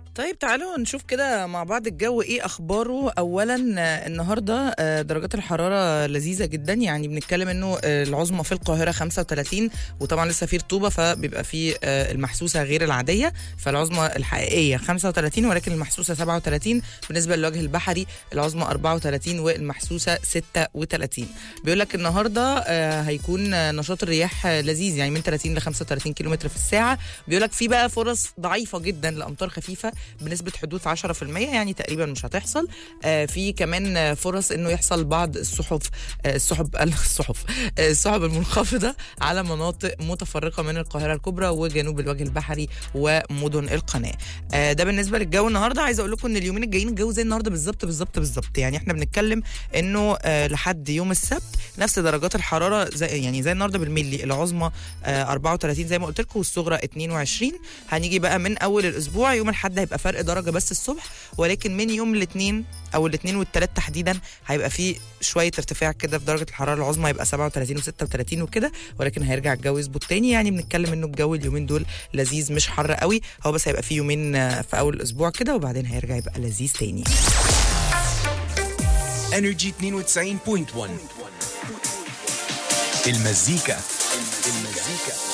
طيب تعالوا نشوف كده مع بعض الجو ايه اخباره اولا آه، النهارده آه، درجات الحراره لذيذه جدا يعني بنتكلم انه آه، العظمى في القاهره 35 وطبعا لسه في رطوبه فبيبقى في آه، المحسوسه غير العاديه فالعظمى الحقيقيه 35 ولكن المحسوسه 37 بالنسبه للوجه البحري العظمى 34 والمحسوسه 36 بيقول لك النهارده آه، هيكون آه، نشاط الرياح آه، لذيذ يعني من 30 ل 35 كيلومتر في الساعه بيقول لك في بقى فرص ضعيفه جدا لامطار خفيفه بنسبه حدوث 10% يعني تقريبا مش هتحصل آه، في كمان آه، فرص انه يحصل بعض السحب آه، السحب الصحف آه، السحب المنخفضه على مناطق متفرقه من القاهره الكبرى وجنوب الوجه البحري ومدن القناه آه، ده بالنسبه للجو النهارده عايزه اقول لكم ان اليومين الجايين الجو زي النهارده بالظبط بالظبط بالظبط يعني احنا بنتكلم انه آه، لحد يوم السبت نفس درجات الحراره زي يعني زي النهارده بالملي العظمى آه، 34 زي ما قلت لكم والصغرى 22 هنيجي بقى من اول الاسبوع يوم الاحد هيبقى فرق درجه بس الصبح ولكن من يوم الاثنين او الاثنين والثلاث تحديدا هيبقى في شويه ارتفاع كده في درجه الحراره العظمى يبقى 37 و36 وكده ولكن هيرجع الجو يظبط تاني يعني بنتكلم انه الجو اليومين دول لذيذ مش حر قوي هو بس هيبقى في يومين آه، في اول الاسبوع كده وبعدين هيرجع يبقى لذيذ تاني انرجي 92.1 المزيكا المزيكا